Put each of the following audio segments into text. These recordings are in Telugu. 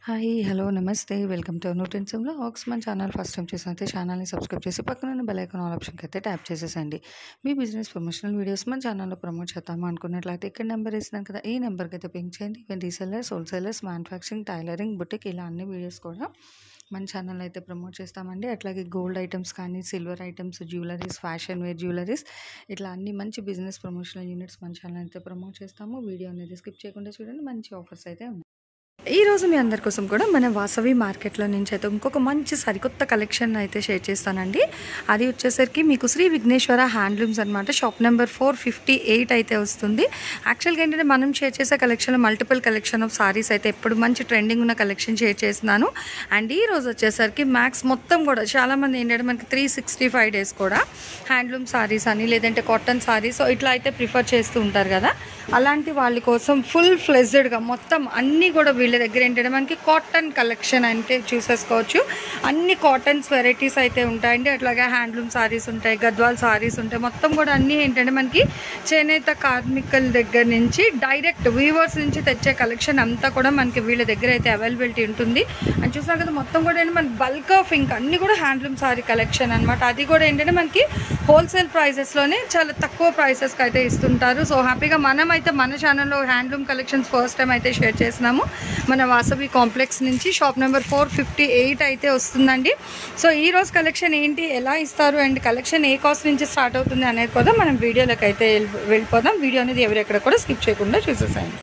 హాయ్ హలో నమస్తే వెల్కమ్ టు న్యూట్రిన్సంలో ఆక్స్ మన ఛానల్ ఫస్ట్ టైం చూసినైతే ఛానల్ని సబ్స్క్రైబ్ చేసి పక్కన ఉన్న బెల్ ఐకాన్ ఆల్ ఆప్షన్కి అయితే ట్యాప్ చేసేసండి మీ బిజినెస్ ప్రమోషనల్ వీడియోస్ మన ఛానల్లో ప్రమోట్ చేద్దాము అనుకున్నట్లయితే ఇక్కడ నెంబర్ ఇస్తున్నాను కదా ఈ నెంబర్కి అయితే పింక్ చేయండి even resellers wholesalers manufacturing tailoring boutique ఇలా అన్ని వీడియోస్ కూడా మన ఛానల్ అయితే ప్రమోట్ చేస్తామండి అట్లాగే గోల్డ్ ఐటమ్స్ కానీ silver items jewelleries fashion wear jewelleries ఇట్లా అన్ని మంచి బిజినెస్ ప్రమోషనల్ యూనిట్స్ మన ఛానల్ అయితే ప్రమోట్ చేస్తాము వీడియో అనేది స్కిప్ చేయకుండా చూడండి మంచి ఆఫర్స్ అయితే ఉన్నాయి ఈ రోజు మీ అందరి కోసం కూడా మన వాసవి మార్కెట్లో నుంచి అయితే ఇంకొక మంచి సరికొత్త కలెక్షన్ అయితే షేర్ చేస్తానండి అది వచ్చేసరికి మీకు శ్రీ విఘ్నేశ్వర హ్యాండ్లూమ్స్ అనమాట shop number four fifty eight అయితే వస్తుంది యాక్చువల్గా ఏంటంటే మనం షేర్ చేసే కలెక్షన్లో మల్టిపుల్ కలెక్షన్ ఆఫ్ సారీస్ అయితే ఎప్పుడు మంచి ట్రెండింగ్ ఉన్న కలెక్షన్ షేర్ చేస్తున్నాను అండ్ ఈ రోజు వచ్చేసరికి మ్యాక్స్ మొత్తం కూడా చాలామంది ఏంటంటే మనకి త్రీ సిక్స్టీ ఫైవ్ డేస్ కూడా హ్యాండ్లూమ్ సారీస్ అని లేదంటే కాటన్ సారీస్ ఇట్లా అయితే ప్రిఫర్ చేస్తూ ఉంటారు కదా అలాంటి వాళ్ళ కోసం ఫుల్ ఫ్లెజ్డ్గా మొత్తం అన్నీ కూడా వీళ్ళ దగ్గర ఏంటంటే మనకి కాటన్ కలెక్షన్ అంటే చూసేసుకోవచ్చు అన్ని కాటన్స్ వెరైటీస్ అయితే ఉంటాయండి అట్లాగే హ్యాండ్లూమ్ సారీస్ ఉంటాయి గద్వాల్ సారీస్ ఉంటాయి మొత్తం కూడా అన్నీ ఏంటంటే మనకి చేనేత కార్మికుల దగ్గర నుంచి డైరెక్ట్ వీవర్స్ నుంచి తెచ్చే కలెక్షన్ అంతా కూడా మనకి వీళ్ళ దగ్గర అయితే అవైలబిలిటీ ఉంటుంది అని చూసాం కదా మొత్తం కూడా ఏంటంటే మనకి బల్క్ ఆఫ్ ఇంకా అన్ని కూడా హ్యాండ్లూమ్ సారీ కలెక్షన్ అనమాట అది కూడా ఏంటంటే మనకి హోల్సేల్ ప్రైసెస్లోనే చాలా తక్కువ ప్రైసెస్కి అయితే ఇస్తుంటారు సో హ్యాపీగా మనం అయితే మన ఛానల్లో హ్యాండ్లూమ్ కలెక్షన్స్ ఫస్ట్ టైం అయితే షేర్ చేసినాము మన వాసవి కాంప్లెక్స్ నుంచి shop number four fifty eight అయితే వస్తుందండి సో ఈ రోజు కలెక్షన్ ఏంటి ఎలా ఇస్తారు అండ్ కలెక్షన్ ఏ కాస్ట్ నుంచి స్టార్ట్ అవుతుంది అనేది కూడా మనం వీడియోలోకి అయితే వెళ్ళి- వెళ్ళిపోదాం వీడియో అనేది ఎవరెక్కడ కూడా స్కిప్ చేయకుండా చూసేసాయండి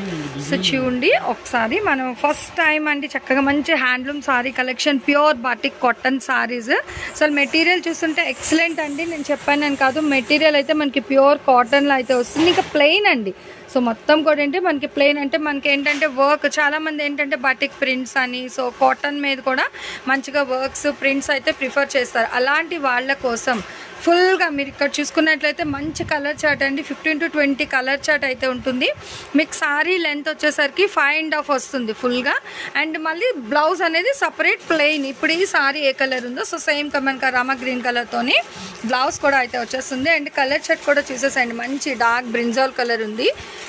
సో చూడండి ఒకసారి మనం ఫస్ట్ టైం అండి చక్కగా మంచి handloom saree collection pure batik cotton sarees అసలు మెటీరియల్ చూస్తుంటే ఎక్సలెంట్ అండి నేను చెప్పాను నేను కాదు మెటీరియల్ అయితే మనకి ప్యూర్ కాటన్లో అయితే వస్తుంది ఇంకా ప్లెయిన్ అండి సో మొత్తం కూడా ఏంటి మనకి ప్లెయిన్ అంటే మనకి ఏంటంటే వర్క్ చాలా మంది ఏంటంటే బాటిక్ ప్రింట్స్ అని సో కాటన్ మీద కూడా మంచిగా వర్క్స్ ప్రింట్స్ అయితే ప్రిఫర్ చేస్తారు అలాంటి వాళ్ళ కోసం ఫుల్గా మీరు ఇక్కడ చూసుకున్నట్లయితే మంచి కలర్ చార్ట్ అండి fifteen to twenty colour chart అయితే ఉంటుంది మీకు సారీ లెంత్ వచ్చేసరికి ఫైవ్ అండ్ హాఫ్ వస్తుంది ఫుల్గా అండ్ మళ్ళీ బ్లౌజ్ అనేది సపరేట్ ప్లెయిన్ ఇప్పుడు ఈ సారీ ఏ కలర్ ఉందో సో సేమ్ మనకి రామ గ్రీన్ కలర్తోని బ్లౌజ్ కూడా అయితే వచ్చేస్తుంది అండ్ కలర్ చార్ట్ కూడా చూసేసండి మంచి డార్క్ బ్రింజాల్ కలర్ ఉంది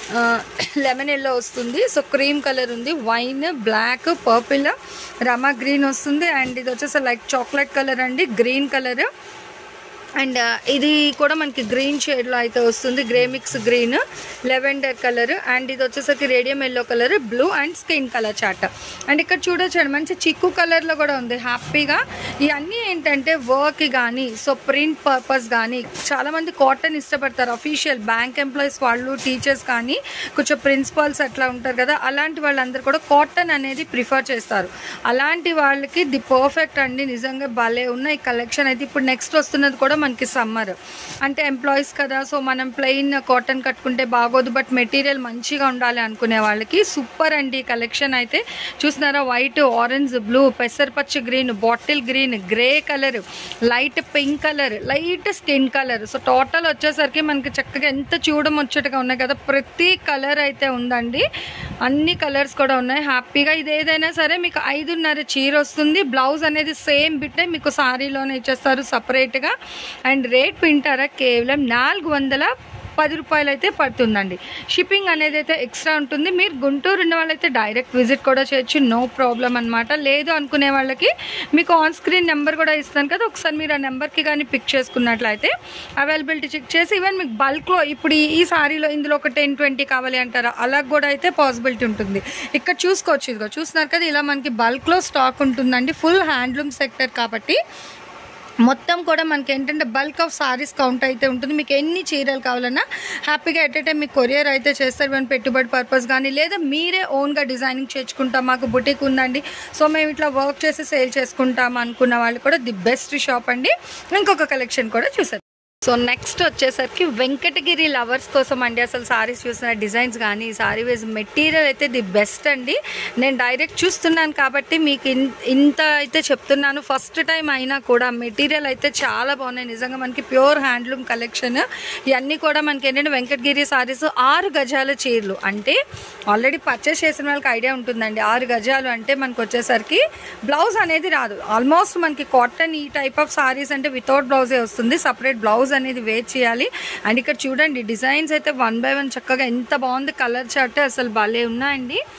లెమన్ ఎల్లో వస్తుంది సో క్రీమ్ కలర్ ఉంది wine black purple Rama green వస్తుంది అండ్ ఇది వచ్చేసి లైక్ చాక్లెట్ కలర్ అండి గ్రీన్ కలర్ అండ్ ఇది కూడా మనకి గ్రీన్ షేడ్లో అయితే వస్తుంది grey mix green lavender colour and ఇది వచ్చేసరికి radium yellow colour blue and skin colour chart and ఇక్కడ చూడొచ్చండి మంచి చిక్కు కలర్లో కూడా ఉంది హ్యాపీగా ఇవన్నీ ఏంటంటే వర్క్ కానీ సో ప్రింట్ పర్పస్ కానీ చాలామంది కాటన్ ఇష్టపడతారు అఫీషియల్ బ్యాంక్ ఎంప్లాయీస్ వాళ్ళు టీచర్స్ కానీ కొంచెం ప్రిన్సిపాల్స్ అట్లా ఉంటారు కదా అలాంటి వాళ్ళందరూ కూడా కాటన్ అనేది ప్రిఫర్ చేస్తారు అలాంటి వాళ్ళకి ది పర్ఫెక్ట్ అండి నిజంగా భలే ఉన్న ఈ కలెక్షన్ అయితే ఇప్పుడు నెక్స్ట్ వస్తున్నది కూడా మనకి సమ్మర్ అంటే ఎంప్లాయీస్ కదా సో మనం ప్లెయిన్ కాటన్ కట్టుకుంటే బాగోదు బట్ మెటీరియల్ మంచిగా ఉండాలి అనుకునే వాళ్ళకి సూపర్ అండి ఈ కలెక్షన్ అయితే చూస్తున్నారా వైట్ ఆరెంజ్ బ్లూ పెసరపచ్చ green bottle green grey colour light pink colour light skin colour so total వచ్చేసరికి మనకి చక్కగా ఎంత చూడడం వచ్చేట్టుగా ఉన్నాయి కదా ప్రతి కలర్ అయితే ఉందండి అన్ని కలర్స్ కూడా ఉన్నాయి హ్యాపీగా ఇది ఏదైనా సరే మీకు ఐదున్నర చీర వస్తుంది బ్లౌజ్ అనేది సేమ్ బిట్టే మీకు సారీలోనే ఇచ్చేస్తారు సపరేట్గా అండ్ రేట్ వింటారా కేవలం నాలుగు వందల పది రూపాయలు అయితే పడుతుందండి షిప్పింగ్ అనేది అయితే ఎక్స్ట్రా ఉంటుంది మీరు గుంటూరు ఉన్న వాళ్ళైతే డైరెక్ట్ విజిట్ కూడా చేయొచ్చు నో ప్రాబ్లం అనమాట లేదు అనుకునే వాళ్ళకి మీకు ఆన్ స్క్రీన్ నెంబర్ కూడా ఇస్తాను కదా ఒకసారి మీరు ఆ నెంబర్కి కానీ పిక్ చేసుకున్నట్లయితే అవైలబిలిటీ చెక్ చేసి ఈవెన్ మీకు బల్క్లో ఇప్పుడు ఈ- ఈ సారీలో ఇందులో ఒక టెన్ ట్వంటీ కావాలి అంటారా అలా కూడా అయితే పాసిబిలిటీ ఉంటుంది ఇక్కడ చూసుకోవచ్చు ఇదిగో చూస్తున్నారు కదా ఇలా మనకి బల్క్లో స్టాక్ ఉంటుందండి ఫుల్ హ్యాండ్లూమ్ సెక్టర్ కాబట్టి మొత్తం కూడా మనకి ఏంటంటే బల్క్ ఆఫ్ సారీస్ కౌంట్ అయితే ఉంటుంది మీకు ఎన్ని చీరలు కావాలన్నా హ్యాపీగా ఎట్ ఏ టైం మీకు కొరియర్ అయితే చేస్తారు మేము పెట్టుబడి పర్పస్ కానీ లేదా మీరే ఓన్గా డిజైనింగ్ చేర్చుకుంటాం మాకు బుటీక్ ఉందండి సో మేము ఇట్లా వర్క్ చేసి సేల్ చేసుకుంటాం అనుకున్న వాళ్ళు కూడా ది బెస్ట్ షాప్ అండి ఇంకొక కలెక్షన్ కూడా చూసారు సో నెక్స్ట్ వచ్చేసరికి వెంకటగిరి లవర్స్ కోసం అండి అసలు సారీస్ చూసిన డిజైన్స్ కానీ సారీ వేస్ మెటీరియల్ అయితే ది బెస్ట్ అండి నేను డైరెక్ట్ చూస్తున్నాను కాబట్టి మీకు ఇన్- ఇంత అయితే చెప్తున్నాను ఫస్ట్ టైం అయినా కూడా మెటీరియల్ అయితే చాలా బాగున్నాయి నిజంగా మనకి ప్యూర్ హ్యాండ్లూమ్ కలెక్షన్ ఇవన్నీ కూడా మనకి ఏంటంటే వెంకటగిరి సారీస్ ఆరు గజాల చీరలు అంటే ఆల్రెడీ పర్చేస్ చేసిన వాళ్ళకి ఐడియా ఉంటుందండి ఆరు గజాలు అంటే మనకు వచ్చేసరికి బ్లౌజ్ అనేది రాదు ఆల్మోస్ట్ మనకి కాటన్ ఈ టైప్ ఆఫ్ సారీస్ అంటే వితౌట్ బ్లౌజే వస్తుంది సపరేట్ బ్లౌజ్ అనేది వేర్ చేయాలి అండ్ ఇక్కడ చూడండి డిజైన్స్ అయితే వన్ బై వన్ చక్కగా ఎంత బాగుంది కలర్ చార్ట్ అసలు భలే ఉన్నాయండి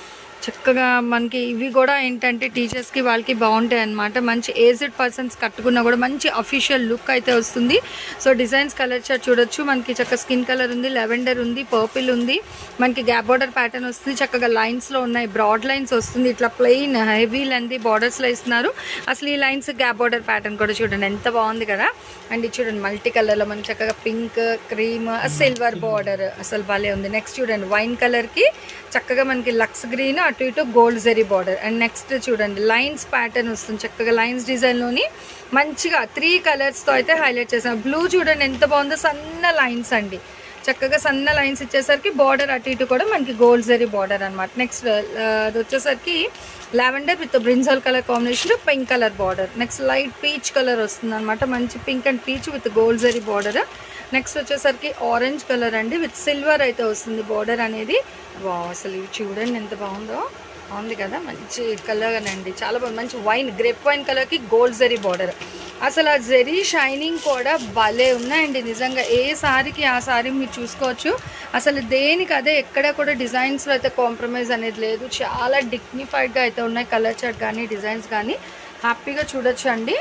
చక్కగా మనకి ఇవి కూడా ఏంటంటే టీచర్స్కి వాళ్ళకి బాగుంటాయి అనమాట మంచి ఏజ్డ్ పర్సన్స్ కట్టుకున్నా కూడా మంచి అఫీషియల్ లుక్ అయితే వస్తుంది సో డిజైన్స్ కలర్ చార్ట్ చూడొచ్చు మనకి చక్కగా స్కిన్ కలర్ ఉంది లెవెండర్ ఉంది పర్పుల్ ఉంది మనకి గ్యాప్ బార్డర్ ప్యాటర్న్ వస్తుంది చక్కగా లైన్స్లో ఉన్నాయి బ్రాడ్ లైన్స్ వస్తుంది ఇట్లా ప్లెయిన్ హెవీ లెంది బార్డర్స్లో ఇస్తున్నారు అసలు ఈ లైన్స్ గ్యాప్ బార్డర్ ప్యాటర్న్ కూడా చూడండి ఎంత బాగుంది కదా అండ్ ఇది చూడండి మల్టీ కలర్లో మనకి చక్కగా పింక్ క్రీమ్ సిల్వర్ బార్డర్ అసలు భలే ఉంది నెక్స్ట్ చూడండి వైన్ కలర్కి చక్కగా మనకి లక్స్ గ్రీన్ అటు ఇటు gold zari border and next చూడండి లైన్స్ ప్యాటర్న్ వస్తుంది చక్కగా లైన్స్ డిజైన్లోని మంచిగా త్రీ కలర్స్తో అయితే హైలైట్ చేసాం బ్లూ చూడండి ఎంత బాగుందో సన్న లైన్స్ అండి చక్కగా సన్న లైన్స్ ఇచ్చేసరికి బార్డర్ అటు ఇటు కూడా మనకి గోల్డ్ జరీ బార్డర్ అనమాట నెక్స్ట్ అది వచ్చేసరికి lavender with brinjal colour combination pink colour border next light peach colour వస్తుంది అనమాట మంచి pink and peach with gold zari border next వచ్చేసరికి ఆరెంజ్ కలర్ అండి విత్ సిల్వర్ అయితే వస్తుంది బార్డర్ అనేది వా అసలు ఇవి చూడండి ఎంత బాగుందో బాగుంది కదా మంచి కలర్ అండి చాలా బాగుంది మంచి వైన్ గ్రేప్ వైన్ కలర్కి గోల్డ్ జరీ బార్డర్ అసలు ఆ జరీ షైనింగ్ కూడా భలే ఉన్నాయండి నిజంగా ఏ సారీకి ఆ సారీ మీరు చూసుకోవచ్చు అసలు దేనికి అదే ఎక్కడ కూడా డిజైన్స్లో అయితే కాంప్రమైజ్ అనేది లేదు చాలా డిగ్నిఫైడ్గా అయితే ఉన్నాయి కలర్ చార్ట్ కానీ డిజైన్స్ కానీ హ్యాపీగా చూడొచ్చు అండి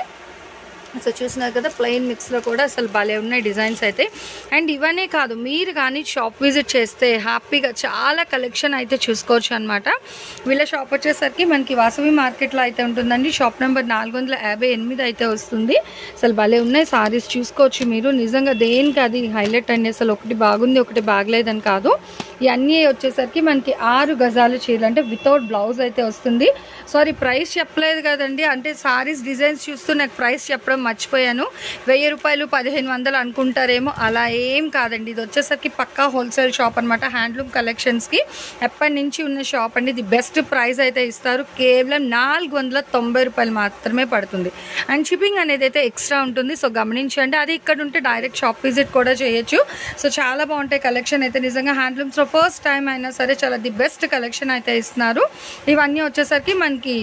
అసలు చూసినారు కదా ప్లెయిన్ మిక్స్లో కూడా అసలు భలే ఉన్నాయి డిజైన్స్ అయితే అండ్ ఇవన్నీ కాదు మీరు కానీ షాప్ విజిట్ చేస్తే హ్యాపీగా చాలా కలెక్షన్ అయితే చూసుకోవచ్చు అనమాట వీళ్ళ షాప్ వచ్చేసరికి మనకి వాసవి మార్కెట్లో అయితే ఉంటుందండి షాప్ నెంబర్ నాలుగు వందల యాభై ఎనిమిది అయితే వస్తుంది అసలు భలే ఉన్నాయి సారీస్ చూసుకోవచ్చు మీరు నిజంగా దేనికి అది హైలైట్ అండి అసలు ఒకటి బాగుంది ఒకటి బాగలేదని కాదు ఇవన్నీ వచ్చేసరికి మనకి ఆరు గజాలు చీరలు అంటే వితౌట్ బ్లౌజ్ అయితే వస్తుంది సారీ ప్రైస్ చెప్పలేదు కదండి అంటే సారీస్ డిజైన్స్ చూస్తూ నాకు ప్రైస్ చెప్పడం మర్చిపోయాను వెయ్యి రూపాయలు పదిహేను వందలు అనుకుంటారేమో అలా ఏం కాదండి ఇది వచ్చేసరికి పక్కా హోల్సేల్ షాప్ అనమాట హ్యాండ్లూమ్ కలెక్షన్స్కి ఎప్పటి నుంచి ఉన్న షాప్ అండి ఇది బెస్ట్ ప్రైస్ అయితే ఇస్తారు కేవలం నాలుగు వందల తొంభై రూపాయలు మాత్రమే పడుతుంది అండ్ షిప్పింగ్ అనేది అయితే ఎక్స్ట్రా ఉంటుంది సో గమనించండి అది ఇక్కడ ఉంటే డైరెక్ట్ షాప్ విజిట్ కూడా చేయొచ్చు సో చాలా బాగుంటాయి కలెక్షన్ అయితే నిజంగా హ్యాండ్లూమ్స్లో ఫస్ట్ టైం అయినా సరే చాలా ది బెస్ట్ కలెక్షన్ అయితే ఇస్తున్నారు ఇవన్నీ వచ్చేసరికి మనకి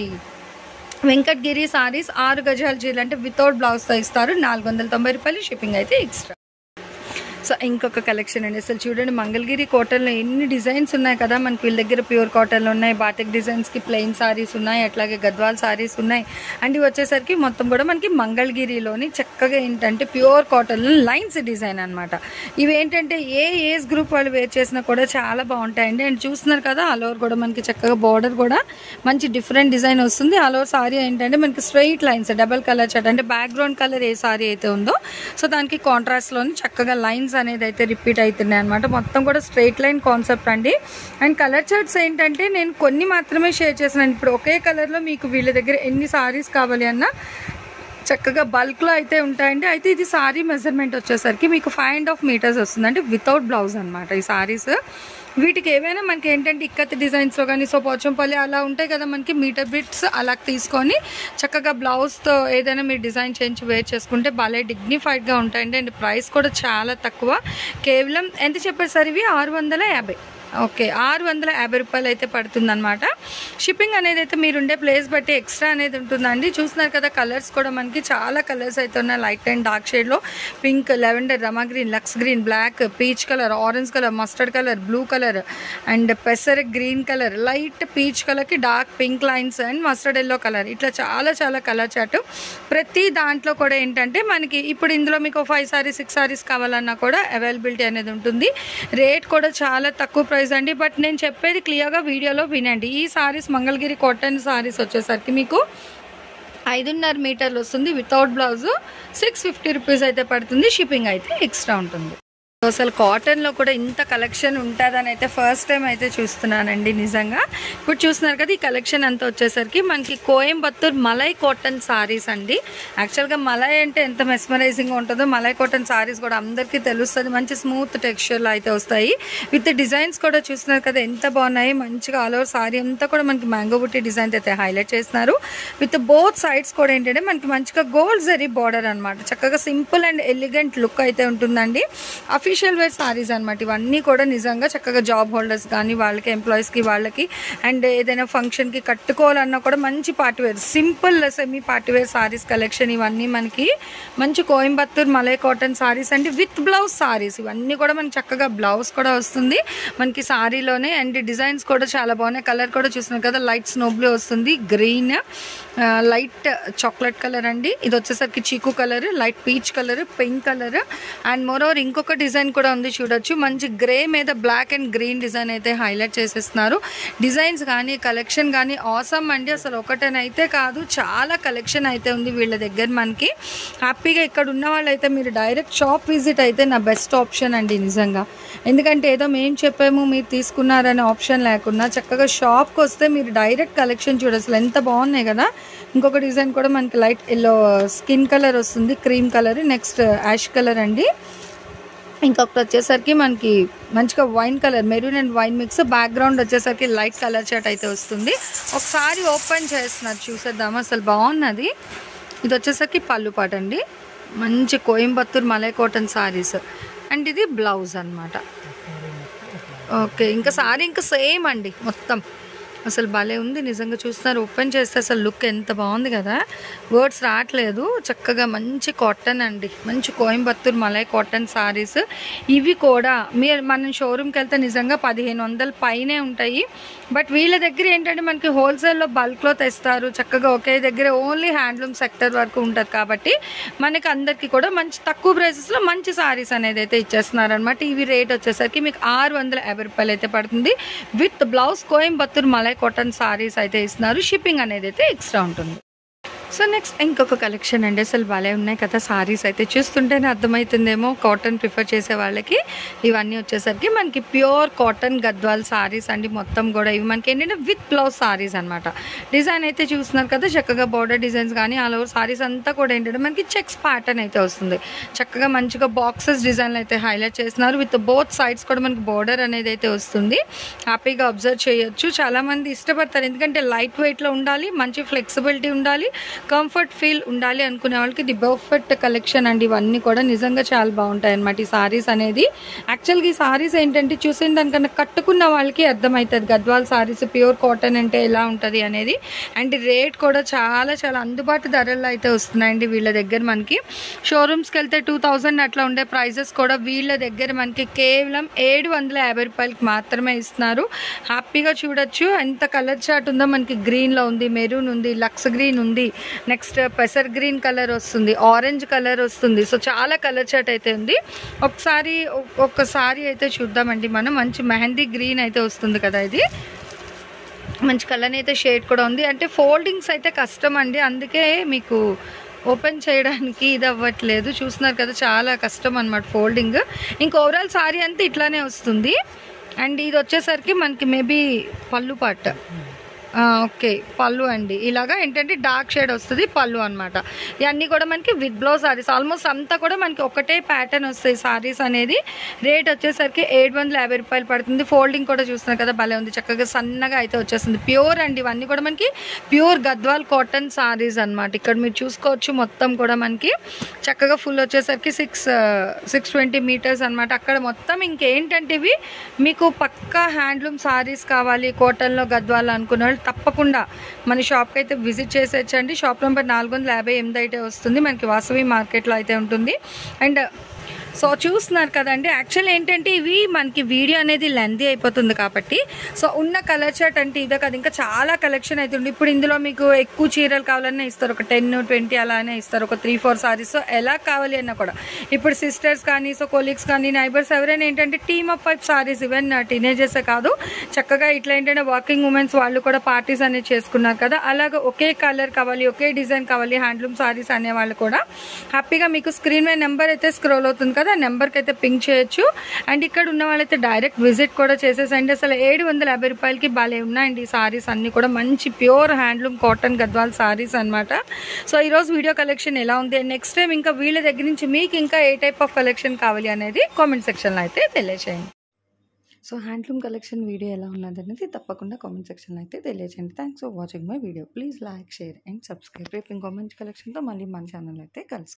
వెంకటగిరి సారీస్ ఆరు గజాల చీరలు అంటే వితౌట్ బ్లౌజ్తో ఇస్తారు నాలుగు వందల తొంభై రూపాయలు షిప్పింగ్ అయితే ఎక్స్ట్రా సో ఇంకొక కలెక్షన్ అండి అసలు చూడండి మంగళగిరి కాటన్లో ఎన్ని డిజైన్స్ ఉన్నాయి కదా మనకి వీళ్ళ దగ్గర ప్యూర్ కాటన్లో ఉన్నాయి బాటిక్ డిజైన్స్కి ప్లెయిన్ సారీస్ ఉన్నాయి అట్లాగే గద్వాల్ సారీస్ ఉన్నాయి అండ్ ఇవి వచ్చేసరికి మొత్తం కూడా మనకి మంగళగిరిలోని చక్కగా ఏంటంటే ప్యూర్ కాటన్లో లైన్స్ డిజైన్ అనమాట ఇవి ఏంటంటే ఏ ఏజ్ గ్రూప్ వాళ్ళు వేర్ చేసినా కూడా చాలా బాగుంటాయండి అండ్ చూస్తున్నారు కదా ఆల్ ఓవర్ కూడా మనకి చక్కగా బార్డర్ కూడా మంచి డిఫరెంట్ డిజైన్ వస్తుంది ఆల్ ఓవర్ సారీ ఏంటంటే మనకి straight lines double colour chart అంటే బ్యాక్గ్రౌండ్ కలర్ ఏ సారీ అయితే ఉందో సో దానికి కాంట్రాస్ట్లోని చక్కగా లైన్స్ అనేది అయితే రిపీట్ అవుతున్నాయి అనమాట మొత్తం కూడా స్ట్రైట్ లైన్ కాన్సెప్ట్ అండి అండ్ కలర్ చార్ట్స్ ఏంటంటే నేను కొన్ని మాత్రమే షేర్ చేసినాను ఇప్పుడు ఒకే కలర్లో మీకు వీళ్ళ దగ్గర ఎన్ని సారీస్ కావాలి అన్నా చక్కగా బల్క్లో అయితే ఉంటాయండి అయితే ఇది సారీ మెజర్మెంట్ వచ్చేసరికి మీకు ఫైవ్ అండ్ హాఫ్ మీటర్స్ వస్తుంది అంటే వితౌట్ బ్లౌజ్ అనమాట ఈ సారీస్ వీటికి ఏవైనా మనకి ఏంటంటే ఇక్కత్ డిజైన్స్లో కానీ సో పోచంపల్లి అలా ఉంటాయి కదా మనకి మీటర్ బిట్స్ అలా తీసుకొని చక్కగా బ్లౌజ్తో ఏదైనా మీరు డిజైన్ చేయించి వేర్ చేసుకుంటే భలే డిగ్నిఫైడ్గా ఉంటాయండి అండ్ ప్రైస్ కూడా చాలా తక్కువ కేవలం ఎంత చెప్పారు సార్ ఇవి ఆరు వందల యాభై ఓకే ఆరు వందల యాభై రూపాయలు అయితే పడుతుందన్నమాట షిప్పింగ్ అనేది అయితే మీరు ఉండే ప్లేస్ బట్టి ఎక్స్ట్రా అనేది ఉంటుందండి చూస్తున్నారు కదా కలర్స్ కూడా మనకి చాలా కలర్స్ అయితే ఉన్నాయి లైట్ అండ్ డార్క్ షేడ్లో pink lavender Rama green lux green black peach colour orange colour mustard colour blue colour and పెసర్ గ్రీన్ కలర్ లైట్ పీచ్ కలర్కి dark pink lines and mustard yellow colour ఇట్లా చాలా చాలా కలర్ చాట్ ప్రతి దాంట్లో కూడా ఏంటంటే మనకి ఇప్పుడు ఇందులో మీకు ఫైవ్ సారీస్ సిక్స్ సారీస్ కావాలన్నా కూడా అవైలబిలిటీ అనేది ఉంటుంది రేట్ కూడా చాలా తక్కువ ప్రైస్ అండి బట్ నేను చెప్పేది క్లియర్గా వీడియోలో వినండి ఈ సారీస్ మంగళగిరి కాటన్ సారీస్ వచ్చేసరికి మీకు ఐదున్నర మీటర్లు వస్తుంది without blouse six fifty rupees అయితే పడుతుంది షిప్పింగ్ అయితే ఎక్స్ట్రా ఉంటుంది సో అసలు కాటన్లో కూడా ఇంత కలెక్షన్ ఉంటుందని అయితే ఫస్ట్ టైం అయితే చూస్తున్నానండి నిజంగా ఇప్పుడు చూస్తున్నారు కదా ఈ కలెక్షన్ అంతా వచ్చేసరికి మనకి కోయంబత్తూర్ మలై కాటన్ సారీస్ అండి యాక్చువల్గా మలై అంటే ఎంత మెస్మరైజింగ్ ఉంటుందో మలై కాటన్ సారీస్ కూడా అందరికీ తెలుస్తుంది మంచి స్మూత్ టెక్స్చర్లో అయితే వస్తాయి విత్ డిజైన్స్ కూడా చూస్తున్నారు కదా ఎంత బాగున్నాయి మంచిగా ఆల్ ఓవర్ సారీ అంతా కూడా మనకి మ్యాంగో బుట్టి డిజైన్ అయితే హైలైట్ చేస్తున్నారు విత్ బోత్ సైడ్స్ కూడా ఏంటంటే మనకి మంచిగా గోల్డ్ జరీ బార్డర్ అనమాట చక్కగా సింపుల్ అండ్ ఎలిగెంట్ లుక్ అయితే ఉంటుందండి అఫీషియల్ వేర్ సారీస్ అనమాట ఇవన్నీ కూడా నిజంగా చక్కగా జాబ్ హోల్డర్స్ కానీ వాళ్ళకి ఎంప్లాయీస్కి వాళ్ళకి అండ్ ఏదైనా ఫంక్షన్కి కట్టుకోవాలన్నా కూడా మంచి party wear simple semi party wear saris collection ఇవన్నీ మనకి మంచి కోయంబత్తూర్ మలై కాటన్ సారీస్ అండి విత్ బ్లౌజ్ సారీస్ ఇవన్నీ కూడా మనకి చక్కగా బ్లౌజ్ కూడా వస్తుంది మనకి సారీలోనే అండ్ డిజైన్స్ కూడా చాలా బాగున్నాయి కలర్ కూడా చూస్తున్నాం కదా లైట్ స్నో బ్లూ వస్తుంది గ్రీన్ లైట్ చాక్లెట్ కలర్ అండి ఇది వచ్చేసరికి చీకు colour light peach colour pink colour and moreover ఇంకొక డిజైన్ కూడా ఉంది చూడొచ్చు మంచి గ్రే మీద బ్లాక్ అండ్ గ్రీన్ డిజైన్ అయితే హైలైట్ చేసేస్తున్నారు డిజైన్స్ కానీ కలెక్షన్ కానీ ఆసమ్ అండి అసలు ఒకటనైతే కాదు చాలా కలెక్షన్ అయితే ఉంది వీళ్ళ దగ్గర మనకి హ్యాపీగా ఇక్కడ ఉన్న వాళ్ళైతే మీరు డైరెక్ట్ షాప్ విజిట్ అయితే నా బెస్ట్ ఆప్షన్ అండి నిజంగా ఎందుకంటే ఏదో మేము చెప్పాము మీరు తీసుకున్నారనే ఆప్షన్ లేకుండా చక్కగా షాప్కి వస్తే మీరు డైరెక్ట్ కలెక్షన్ చూడ అసలు ఎంత బాగున్నాయి కదా ఇంకొక డిజైన్ కూడా మనకి లైట్ ఎల్లో స్కిన్ కలర్ వస్తుంది cream colour next ash colour అండి ఇంకొకటి వచ్చేసరికి మనకి మంచిగా wine colour maroon and wine mix background వచ్చేసరికి లైట్ కలర్ షర్ట్ అయితే వస్తుంది ఒకసారి ఓపెన్ చేస్తున్నారు చూసేద్దాం అసలు బాగున్నది ఇది వచ్చేసరికి పళ్ళు పాట అండి మంచి కోయంబత్తూర్ మలై కాటన్ సారీస్ అండ్ ఇది బ్లౌజ్ అన్నమాట ఓకే ఇంకా సారీ ఇంకా సేమ్ అండి మొత్తం అసలు భలే ఉంది నిజంగా చూస్తున్నారు ఓపెన్ చేస్తే అసలు లుక్ ఎంత బాగుంది కదా వర్డ్స్ రావట్లేదు చక్కగా మంచి కాటన్ అండి మంచి కోయంబత్తూర్ మలై కాటన్ సారీస్ ఇవి కూడా మీరు మనం షోరూమ్కి వెళ్తే నిజంగా పదిహేను వందల పైనే ఉంటాయి బట్ వీళ్ళ దగ్గర ఏంటంటే మనకి హోల్సేల్లో బల్క్లో తెస్తారు చక్కగా ఒకే దగ్గర ఓన్లీ హ్యాండ్లూమ్ సెక్టర్ వరకు ఉంటుంది కాబట్టి మనకి అందరికీ కూడా మంచి తక్కువ ప్రైసెస్లో మంచి సారీస్ అనేది అయితే ఇచ్చేస్తున్నారు అనమాట ఇవి రేట్ వచ్చేసరికి మీకు ఆరు వందల యాభై రూపాయలు అయితే పడుతుంది with blouse Coimbatore malai cotton saris అయితే ఇస్తున్నారు షిప్పింగ్ అనేది అయితే ఎక్స్ట్రా ఉంటుంది సో నెక్స్ట్ ఇంకొక కలెక్షన్ అండి అసలు భలే ఉన్నాయి కదా సారీస్ అయితే చూస్తుంటేనే అర్థమవుతుందేమో కాటన్ ప్రిఫర్ చేసే వాళ్ళకి ఇవన్నీ వచ్చేసరికి మనకి ప్యూర్ కాటన్ గద్వాల్ సారీస్ అండి మొత్తం కూడా ఇవి మనకి ఏంటంటే విత్ బ్లౌజ్ సారీస్ అనమాట డిజైన్ అయితే చూస్తున్నారు కదా చక్కగా బోర్డర్ డిజైన్స్ కానీ ఆల్ ఓవర్ సారీస్ అంతా కూడా ఏంటంటే మనకి చెక్స్ ప్యాటర్న్ అయితే వస్తుంది చక్కగా మంచిగా బాక్సెస్ డిజైన్లు అయితే హైలైట్ చేస్తున్నారు విత్ బోత్ సైడ్స్ కూడా మనకి బోర్డర్ అనేది అయితే వస్తుంది హ్యాపీగా అబ్జర్వ్ చేయొచ్చు చాలామంది ఇష్టపడతారు ఎందుకంటే లైట్ వెయిట్లో ఉండాలి మంచి ఫ్లెక్సిబిలిటీ ఉండాలి కంఫర్ట్ ఫీల్ ఉండాలి అనుకునే వాళ్ళకి ఇది పర్ఫెక్ట్ కలెక్షన్ అండి ఇవన్నీ కూడా నిజంగా చాలా బాగుంటాయి అనమాట ఈ సారీస్ అనేది యాక్చువల్గా ఈ సారీస్ ఏంటంటే చూసిన దానికన్నా కట్టుకున్న వాళ్ళకి అర్థమవుతుంది గద్వాల్ సారీస్ ప్యూర్ కాటన్ అంటే ఎలా ఉంటుంది అనేది అండ్ రేట్ కూడా చాలా చాలా అందుబాటు ధరల్లో అయితే వస్తున్నాయండి వీళ్ళ దగ్గర మనకి షోరూమ్స్కి వెళ్తే టూ థౌజండ్ అట్లా ఉండే ప్రైజెస్ కూడా వీళ్ళ దగ్గర మనకి కేవలం ఏడు వందల యాభై రూపాయలకి మాత్రమే ఇస్తున్నారు హ్యాపీగా చూడొచ్చు ఎంత కలర్ చార్ట్ ఉందో మనకి గ్రీన్లో ఉంది మెరూన్ ఉంది లక్స్ గ్రీన్ ఉంది నెక్స్ట్ పెసర్ గ్రీన్ కలర్ వస్తుంది ఆరెంజ్ కలర్ వస్తుంది సో చాలా కలర్ చార్ట్ అయితే ఉంది ఒకసారి ఒక్కసారి అయితే చూద్దామండి మనం మంచి మెహందీ గ్రీన్ అయితే వస్తుంది కదా ఇది మంచి కలర్ అయితే షేడ్ కూడా ఉంది అంటే ఫోల్డింగ్స్ అయితే కష్టం అండి అందుకే మీకు ఓపెన్ చేయడానికి ఇది అవ్వట్లేదు చూస్తున్నారు కదా చాలా కష్టం అనమాట ఫోల్డింగ్ ఇంక ఓవరాల్ సారీ అంతా ఇట్లానే వస్తుంది అండ్ ఇది వచ్చేసరికి మనకి మేబీ పళ్ళు పాట ఆ, ఓకే పళ్ళు అండి ఇలాగా ఏంటంటే డార్క్ షేడ్ వస్తుంది పళ్ళు అనమాట ఇవన్నీ కూడా మనకి విత్ బ్లౌజ్ సారీస్ ఆల్మోస్ట్ అంతా కూడా మనకి ఒకటే ప్యాటర్న్ వస్తాయి సారీస్ అనేది రేట్ వచ్చేసరికి ఏడు వందల యాభై రూపాయలు పడుతుంది ఫోల్డింగ్ కూడా చూస్తున్నారు కదా భలే ఉంది చక్కగా సన్నగా అయితే వచ్చేస్తుంది ప్యూర్ అండి ఇవన్నీ కూడా మనకి ప్యూర్ గద్వాల్ కాటన్ సారీస్ అన్నమాట ఇక్కడ మీరు చూసుకోవచ్చు మొత్తం కూడా మనకి చక్కగా ఫుల్ వచ్చేసరికి సిక్స్ సిక్స్ ట్వంటీ మీటర్స్ అనమాట అక్కడ మొత్తం ఇంకేంటంటే ఇవి మీకు పక్కా హ్యాండ్లూమ్ సారీస్ కావాలి కోటన్లో గద్వాల్ అనుకున్న వాళ్ళు తప్పకుండా మన షాప్కి అయితే విజిట్ చేసేయచ్చండి షాప్ నెంబర్ నాలుగు వందల యాభై ఎనిమిది అయితే వస్తుంది మనకి వాసవి మార్కెట్లో అయితే ఉంటుంది అండ్ సో చూస్తున్నారు కదండి యాక్చువల్ ఏంటంటే ఇవి మనకి వీడియో అనేది లెందీ అయిపోతుంది కాబట్టి సో ఉన్న కలర్ షర్ట్ అంటే ఇదే కదా ఇంకా చాలా కలెక్షన్ అయితే ఉంది ఇప్పుడు ఇందులో మీకు ఎక్కువ చీరలు కావాలన్నా ఇస్తారు ఒక టెన్ ట్వంటీ అలానే ఇస్తారు ఒక త్రీ ఫోర్ సారీస్ సో ఎలా కావాలి అన్నా కూడా ఇప్పుడు సిస్టర్స్ కానీ సో కొలీగ్స్ కానీ నైబర్స్ ఎవరైనా ఏంటంటే team of five saris even టీనేజర్సే కాదు చక్కగా ఇట్లా ఏంటంటే వర్కింగ్ ఉమెన్స్ వాళ్ళు కూడా పార్టీస్ అనేది చేసుకున్నారు కదా అలాగే ఒకే కలర్ కావాలి ఒకే డిజైన్ కావాలి హ్యాండ్లూమ్ సారీస్ అనే వాళ్ళు కూడా హ్యాపీగా మీకు స్క్రీన్ మీద నెంబర్ అయితే స్క్రోల్ అవుతుంది కదా ఆ నెంబర్కి అయితే పింక్ చేయొచ్చు అండ్ ఇక్కడ ఉన్న వాళ్ళైతే డైరెక్ట్ విజిట్ కూడా చేసేసండి అసలు ఏడు వందల యాభై రూపాయలకి భలే ఉన్నాయండి ఈ సారీస్ అన్ని కూడా మంచి pure handloom cotton Gadwal saris అనమాట సో ఈరోజు వీడియో కలెక్షన్ ఎలా ఉంది నెక్స్ట్ టైం ఇంకా వీళ్ళ దగ్గర నుంచి మీకు ఇంకా ఏ టైప్ ఆఫ్ కలెక్షన్ కావాలి అనేది కామెంట్ సెక్షన్లో అయితే తెలియజేయండి సో హ్యాండ్లూమ్ కలెక్షన్ వీడియో ఎలా ఉన్నది అనేది తప్పకుండా కామెంట్ సెక్షన్లో అయితే తెలియజేయండి thanks for watching my video please like share and subscribe రేపు ఇంకో మంచి కలెక్షన్తో మళ్ళీ మన ఛానల్ అయితే కలుసు